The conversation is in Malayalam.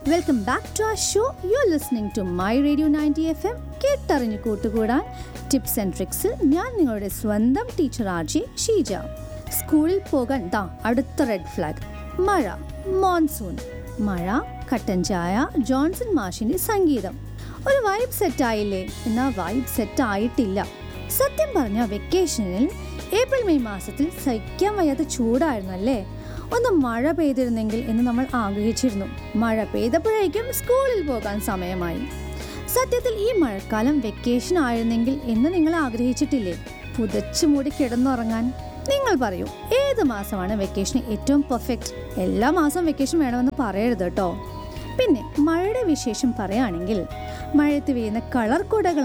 വെൽക്കം ബാക്ക് ടു ആ show you are listening to my radio ninety F M കേട്ടറിഞ്ഞ് കൂട്ടുകൂടാൻ ടിപ്സ് ആൻഡ് ട്രിക്സിൽ ഞാൻ നിങ്ങളുടെ സ്വന്തം ടീച്ചർ ആർജി ഷീജ സ്കൂളിൽ പോകാൻ ദാ അടുത്ത റെഡ് ഫ്ലാഗ് മഴ മോൺസൂൺ മഴ കട്ടൻ ചായ ജോൺസൺ മാഷിന്റെ സംഗീതം ഒരു വൈബ് സെറ്റ് ആയില്ലേ എന്നാൽ വൈബ് സെറ്റ് ആയിട്ടില്ല സത്യം പറഞ്ഞ വെക്കേഷനിൽ ഏപ്രിൽ മെയ് മാസത്തിൽ സഹിക്കാൻ വയ്യാത്ത ചൂടായിരുന്നു അല്ലേ ഒന്ന് മഴ പെയ്തിരുന്നെങ്കിൽ എന്ന് നമ്മൾ ആഗ്രഹിച്ചിരുന്നു മഴ പെയ്തപ്പോഴേക്കും സ്കൂളിൽ പോകാൻ സമയമായി സത്യത്തിൽ ഈ മഴക്കാലം വെക്കേഷൻ ആയിരുന്നെങ്കിൽ എന്ന് നിങ്ങൾ ആഗ്രഹിച്ചിട്ടില്ലേ പുതച്ചു മൂടി കിടന്നുറങ്ങാൻ നിങ്ങൾ പറയൂ ഏത് മാസമാണ് വെക്കേഷന് ഏറ്റവും പെർഫെക്റ്റ് എല്ലാ മാസവും വെക്കേഷൻ വേണമെന്ന് പറയരുത് കേട്ടോ പിന്നെ മഴയുടെ വിശേഷം പറയുകയാണെങ്കിൽ മഴയത്ത് വീഴുന്ന കളർ കുടകൾ